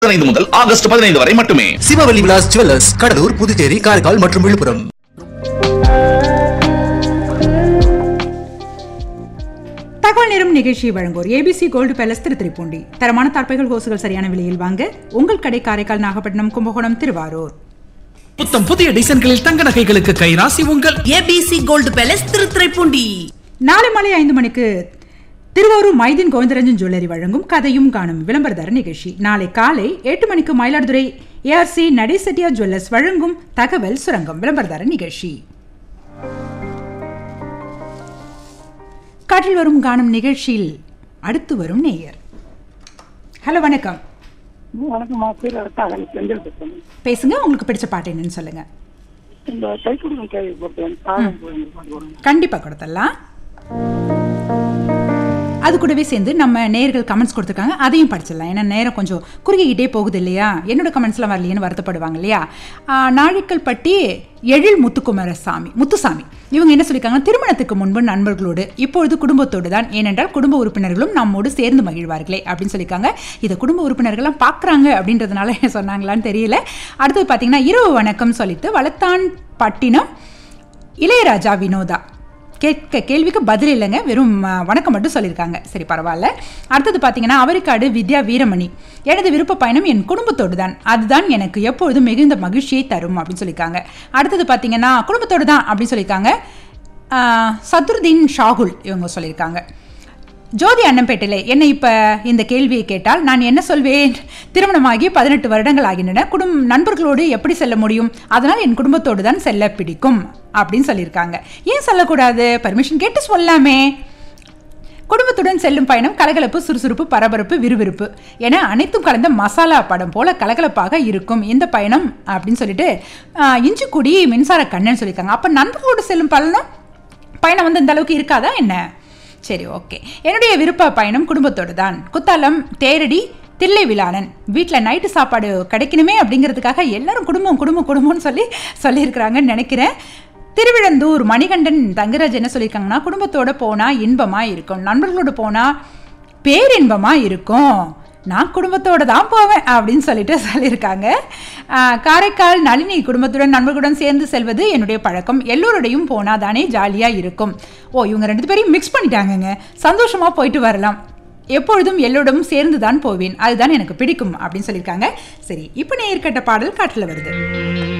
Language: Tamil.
பதினைந்து முதல் ஆகஸ்ட் பதினைந்து வரை மட்டுமே சிவவல்லி விலாஸ் ஜுவல்லர்ஸ் கடலூர் புதுச்சேரி காரைக்கால் மற்றும் விழுப்புரம் தகவல் நேரம் நிகழ்ச்சியை வழங்குவோர் ஏபிசி கோல்டு பேலஸ் திருத்திரிப்பூண்டி தரமான தார்ப்பைகள் ஹோசுகள் சரியான விலையில் வாங்க உங்கள் கடை காரைக்கால் நாகப்பட்டினம் கும்பகோணம் திருவாரூர் புத்தம் புதிய டிசைன்களில் தங்க நகைகளுக்கு கைராசி உங்கள் ஏபிசி கோல்டு பேலஸ் திருத்துறைப்பூண்டி நாளை மாலை ஐந்து மணிக்கு திருவாரூர் மைதீன் கோவிந்தரஞ்சன் ஜுவல்லரி வழங்கும் கதையும் காணும் விளம்பரதர நிகழ்ச்சி நாளை காலை எட்டு மணிக்கு மயிலாடுதுறை ஏஆர்சி நடேசெட்டியா ஜுவல்லர்ஸ் வழங்கும் தகவல் சுரங்கம் விளம்பரதர நிகழ்ச்சி காற்றில் வரும் காணும் நிகழ்ச்சியில் அடுத்து வரும் நேயர் ஹலோ வணக்கம் வணக்கம்மா பேர் அர்த்தாகன் செந்தில் பேசுறேன் பேசுங்க உங்களுக்கு பிடிச்ச பாட்டு என்னன்னு சொல்லுங்க இந்த கைக்குடுக்கம் கேள்விப்பட்டேன் தாழம் கோயில் பாட்டு வரும் கண்டிப்பா கொடுத்துடலாம் அது கூடவே சேர்ந்து நம்ம நேயர்கள் கமெண்ட்ஸ் கொடுத்துருக்காங்க அதையும் படிச்சிடலாம் ஏன்னா நேரம் கொஞ்சம் குறுகிக்கிட்டே போகுது இல்லையா என்னோட கமெண்ட்ஸ்லாம் வரலையேன்னு வருத்தப்படுவாங்க இல்லையா ஆஹ், நாழிக்கல் பட்டி எழில் முத்துக்குமாரசாமி முத்துசாமி இவங்க என்ன சொல்லியிருக்காங்க திருமணத்துக்கு முன்பு நண்பர்களோடு இப்பொழுது குடும்பத்தோடு தான் ஏனென்றால் குடும்ப உறுப்பினர்களும் நம்மோடு சேர்ந்து மகிழ்வார்களே அப்படின்னு சொல்லியிருக்காங்க இதை குடும்ப உறுப்பினர்கள்லாம் பார்க்குறாங்க அப்படின்றதுனால சொன்னாங்களான்னு தெரியல அடுத்தது பார்த்தீங்கன்னா இரவு வணக்கம் சொல்லிட்டு வளத்தான் பட்டினம் இளையராஜா வினோதா கேட்க கேள்விக்கு பதில் இல்லைங்க வெறும் ஆ, வணக்கம் மட்டும் சொல்லியிருக்காங்க சரி பரவாயில்ல அடுத்தது பார்த்தீங்கன்னா அவரிக்காடு வித்யா வீரமணி எனது விருப்ப பயணம் என் குடும்பத்தோடு தான் அதுதான் எனக்கு எப்பொழுதும் மிகுந்த மகிழ்ச்சியை தரும் அப்படின்னு சொல்லியிருக்காங்க அடுத்தது பார்த்தீங்கன்னா குடும்பத்தோடு தான் அப்படின்னு சொல்லியிருக்காங்க ஆ, சத்ருதீன் ஷாகுல் இவங்க சொல்லியிருக்காங்க ஜோதி அன்னம்பேட்டையிலே என்னை இப்போ இந்த கேள்வியை கேட்டால் நான் என்ன சொல்வேன் திருமணமாகி பதினெட்டு வருடங்கள் ஆகின்றன குடும் நண்பர்களோடு எப்படி செல்ல முடியும் அதனால் என் குடும்பத்தோடு தான் செல்ல பிடிக்கும் அப்படின்னு சொல்லியிருக்காங்க ஏன் சொல்லக்கூடாது பர்மிஷன் கேட்டு சொல்லாமே குடும்பத்துடன் செல்லும் பயணம் கலகலப்பு சுறுசுறுப்பு பரபரப்பு விறுவிறுப்பு என அனைத்தும் கலந்த மசாலா படம் போல கலகலப்பாக இருக்கும் இந்த பயணம் அப்படின்னு சொல்லிட்டு ஆஹ், இஞ்சிக்குடி மின்சார கண்ணன் சொல்லியிருக்காங்க அப்போ நண்பர்களோடு செல்லும் பயணம் பயணம் வந்து இந்த அளவுக்கு இருக்காதா என்ன சரி ஓகே என்னுடைய விருப்ப பயணம் குடும்பத்தோடு தான் குத்தாலம் தேரடி தில்லை விழானன் வீட்டில் நைட்டு சாப்பாடு கிடைக்கணுமே அப்படிங்கிறதுக்காக எல்லாரும் குடும்பம் குடும்பம் குடும்பம்னு சொல்லி சொல்லியிருக்கிறாங்கன்னு நினைக்கிறேன் திருவிழந்தூர் மணிகண்டன் தங்கராஜ் என்ன சொல்லியிருக்காங்கன்னா குடும்பத்தோட போனால் இன்பமாக இருக்கும் நண்பர்களோடு போனால் பேரின்பமாக இருக்கும் நான் குடும்பத்தோட தான் போவேன் அப்படின்னு சொல்லிட்டு சொல்லியிருக்காங்க ஆஹ், காரைக்கால் நளினி குடும்பத்துடன் நண்பர்களுடன் சேர்ந்து செல்வது என்னுடைய பழக்கம் எல்லோருடையும் போனால் தானே ஜாலியாக இருக்கும் ஓ இவங்க ரெண்டு பேரையும் மிக்ஸ் பண்ணிட்டாங்கங்க சந்தோஷமாக போயிட்டு வரலாம் எப்பொழுதும் எல்லோரும் சேர்ந்து தான் போவேன் அதுதான் எனக்கு பிடிக்கும் அப்படின்னு சொல்லியிருக்காங்க சரி இப்போ நேர்கட்ட பாடல் காட்டில் வருது